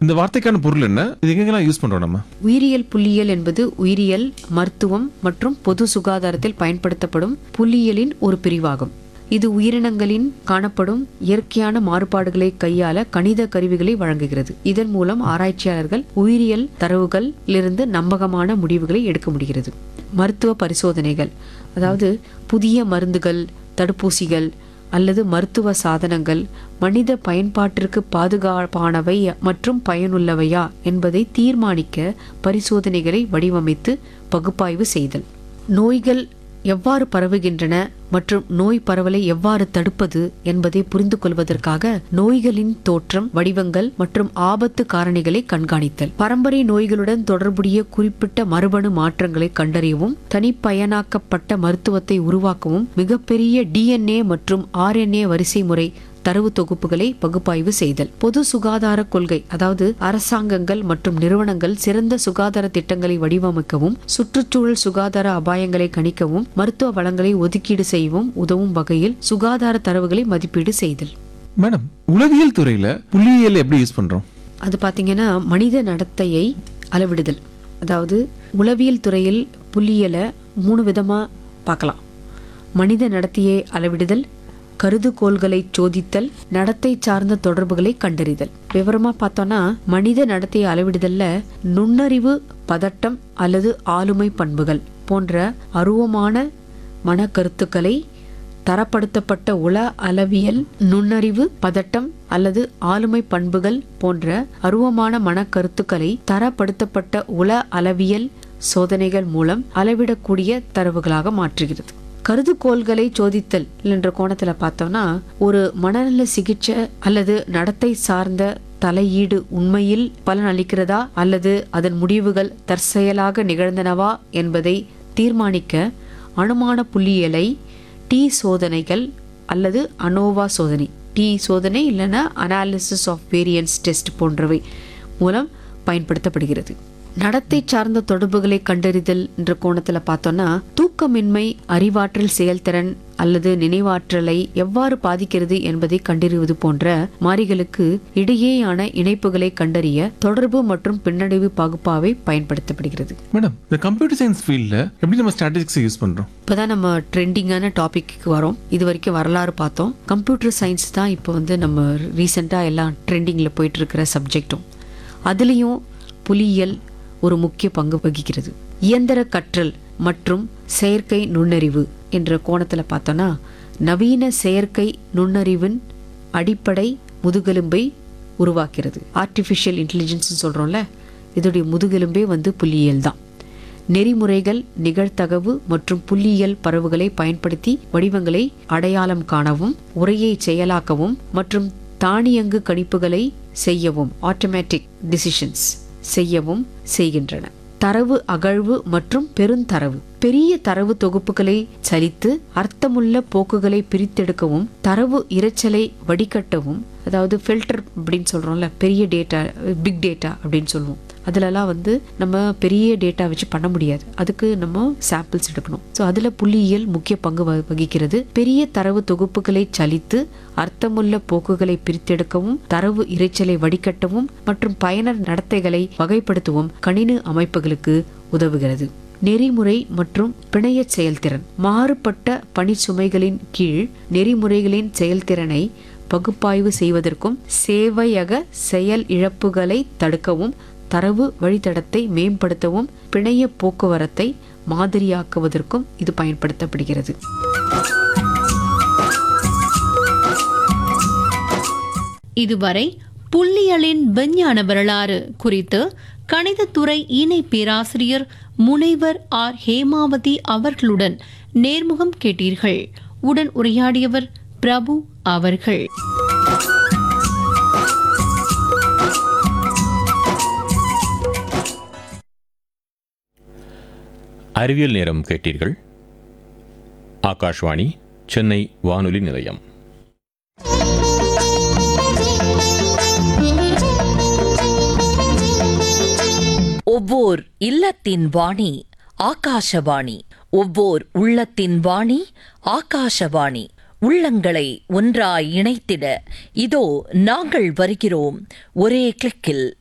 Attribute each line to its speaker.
Speaker 1: இந்த வார்த்தைக்கான பொருள் என்ன இது எங்கெங்கெல்லாம் யூஸ் பண்றோம் நம்ம
Speaker 2: உயிரியல் புள்ளியியல் என்பது உயிரியல் மருத்துவம் மற்றும் பொது சுகாதாரத்தில் பயன்படுத்தப்படும் புள்ளியியலின் ஒரு பிரிவாகும் இது உயிரினங்களின் காணப்படும் இயற்கையான மாறுபாடுகளை கையாள கணித கருவிகளை வழங்குகிறது இதன் மூலம் ஆராய்ச்சியாளர்கள் உயிரியல் தரவுகளிலிருந்து நம்பகமான முடிவுகளை எடுக்க முடிகிறது மருத்துவ பரிசோதனைகள் அதாவது புதிய மருந்துகள் தடுப்பூசிகள் அல்லது மருத்துவ சாதனங்கள் மனித பயன்பாட்டிற்கு பாதுகாப்பானவை மற்றும் பயனுள்ளவையா என்பதை தீர்மானிக்க பரிசோதனைகளை வடிவமைத்து பகுப்பாய்வு செய்தல் நோய்கள் எவ்வாறு பரவுகின்றன மற்றும் நோய் பரவலை எவ்வாறு தடுப்பது என்பதை புரிந்து கொள்வதற்காக நோய்களின் தோற்றம் வடிவங்கள் மற்றும் ஆபத்து காரணிகளை கண்காணித்தல் பரம்பரை நோய்களுடன் தொடர்புடைய குறிப்பிட்ட மரபணு மாற்றங்களை கண்டறியவும் தனிப்பயனாக்கப்பட்ட மருத்துவத்தை உருவாக்கவும் மிகப்பெரிய டிஎன்ஏ மற்றும் ஆர்என்ஏ வரிசை முறை தரவு தொகுப்புகளை பகுப்பாய்வு செய்தல் பொது சுகாதார கொள்கை அதாவது அரசாங்கங்கள் மற்றும் நிறுவனங்கள் சிறந்த சுகாதார திட்டங்களை வடிவமைக்கவும் சுற்றுச்சூழல் சுகாதார அபாயங்களை கணிக்கவும் மருத்துவ வளங்களை ஒதுக்கீடு செய்யவும் உதவும் வகையில் சுகாதார தரவுகளை மதிப்பீடு செய்தல்
Speaker 1: மேடம் உளவியல் துறையில புள்ளியியல் எப்படி யூஸ் பண்றோம்
Speaker 2: அது பார்த்தீங்கன்னா மனித நடத்தையை அளவிடுதல் அதாவது உளவியல் துறையில் புள்ளியலை மூணு விதமாக பார்க்கலாம் மனித நடத்தையை அளவிடுதல் கருதுகோள்களை சோதித்தல் நடத்தை சார்ந்த தொடர்புகளை கண்டறிதல் விவரமா பார்த்தோம்னா மனித நடத்தையை அளவிடுதல்ல நுண்ணறிவு பதட்டம் அல்லது ஆளுமை பண்புகள் போன்ற அருவமான மனக்கருத்துக்களை தரப்படுத்தப்பட்ட உள அளவியல் நுண்ணறிவு பதட்டம் அல்லது ஆளுமை பண்புகள் போன்ற அருவமான மனக்கருத்துக்களை தரப்படுத்தப்பட்ட உள அளவியல் சோதனைகள் மூலம் அளவிடக்கூடிய தரவுகளாக மாற்றுகிறது கருதுகோள்களை சோதித்தல் என்ற கோணத்துல பார்த்தோம்னா ஒரு மனநல சிகிச்சை அல்லது நடத்தை சார்ந்த தலையீடு உண்மையில் பலன் அளிக்கிறதா அல்லது அதன் முடிவுகள் தற்செயலாக நிகழ்ந்தனவா என்பதை தீர்மானிக்க அனுமான புள்ளியியலை டி சோதனைகள் அல்லது அனோவா சோதனை டி சோதனை இல்லைன்னா அனாலிசிஸ் ஆஃப் வேரியன்ஸ் டெஸ்ட் போன்றவை மூலம் பயன்படுத்தப்படுகிறது நடத்தை சார்ந்த தொடர்புகளை கண்டறிதல் என்ற கோணத்தில் பார்த்தோம்னா தூக்கமின்மை அறிவாற்றல் செயல்திறன் அல்லது நினைவாற்றலை எவ்வாறு பாதிக்கிறது என்பதை கண்டறிவது போன்ற மாறிகளுக்கு இடையேயான இணைப்புகளை கண்டறிய தொடர்பு மற்றும் பின்னடைவு பகுப்பாவை பயன்படுத்தப்படுகிறது
Speaker 1: மேடம் இந்த கம்ப்யூட்டர் சயின்ஸ் ஃபீல்ட்ல எப்படி நம்ம ஸ்ட்ராட்டஜிக்ஸ் யூஸ் பண்றோம்
Speaker 2: இப்போதான் நம்ம ட்ரெண்டிங்கான டாபிக்கு வரோம் இது வரைக்கும் வரலாறு பார்த்தோம் கம்ப்யூட்டர் சயின்ஸ் தான் இப்போ வந்து நம்ம ரீசெண்டாக எல்லாம் ட்ரெண்டிங்கில் போயிட்டு இருக்கிற சப்ஜெக்டும் அதுலேயும் புலியியல் ஒரு முக்கிய பங்கு வகிக்கிறது இயந்திர கற்றல் மற்றும் செயற்கை நுண்ணறிவு என்ற கோணத்தில் பார்த்தோன்னா நவீன செயற்கை நுண்ணறிவின் அடிப்படை முதுகெலும்பை உருவாக்கிறது ஆர்டிஃபிஷியல் இன்டெலிஜென்ஸ் சொல்கிறோம்ல இதோடைய முதுகெலும்பே வந்து புள்ளியியல் தான் நெறிமுறைகள் நிகழ்தகவு மற்றும் புள்ளியியல் பரவுகளை பயன்படுத்தி வடிவங்களை அடையாளம் காணவும் உரையை செயலாக்கவும் மற்றும் தானியங்கு கணிப்புகளை செய்யவும் ஆட்டோமேட்டிக் டிசிஷன்ஸ் செய்யவும் செய்கின்றன தரவு அகழ்வு மற்றும் பெருந்தரவு பெரிய தரவு தொகுப்புகளை சலித்து அர்த்தமுள்ள போக்குகளை பிரித்தெடுக்கவும் தரவு இரைச்சலை வடிகட்டவும் அதாவது ஃபில்டர் அப்படின்னு சொல்றோம்ல பெரிய டேட்டா பிக் டேட்டா அப்படின்னு சொல்லுவோம் அதுலலாம் வந்து நம்ம பெரிய டேட்டா வச்சு பண்ண முடியாது அதுக்கு நம்ம சாம்பிள்ஸ் எடுக்கணும் ஸோ அதில் புள்ளியியல் முக்கிய பங்கு வ- வகிக்கிறது பெரிய தரவு தொகுப்புகளை சலித்து அர்த்தமுள்ள போக்குகளை பிரித்தெடுக்கவும் தரவு இரைச்சலை வடிகட்டவும் மற்றும் பயனர் நடத்தைகளை வகைப்படுத்தவும் கணினி அமைப்புகளுக்கு உதவுகிறது நெறிமுறை மற்றும் பிணைய செயல்திறன் மாறுபட்ட பணிச்சுமைகளின் கீழ் நெறிமுறைகளின் செயல்திறனை பகுப்பாய்வு செய்வதற்கும் சேவையக செயல் இழப்புகளை தடுக்கவும் தரவு வழித்தடத்தை மேம்படுத்தவும் பிணைய போக்குவரத்தை மாதிரியாக்குவதற்கும் இது பயன்படுத்தப்படுகிறது
Speaker 3: இதுவரை புள்ளியலின் விஞ்ஞான வரலாறு குறித்து கணிதத்துறை இணை பேராசிரியர் முனைவர் ஆர் ஹேமாவதி அவர்களுடன் நேர்முகம் கேட்டீர்கள் உடன் உரையாடியவர் பிரபு அவர்கள்
Speaker 4: அறிவியல் நேரம் கேட்டீர்கள் ஆகாஷ்வாணி சென்னை வானொலி நிலையம்
Speaker 5: ஒவ்வோர் இல்லத்தின் வாணி ஆகாஷவாணி ஒவ்வோர் உள்ளத்தின் வாணி ஆகாஷவாணி உள்ளங்களை ஒன்றாய் இணைத்திட இதோ நாங்கள் வருகிறோம் ஒரே கிளிக்கில்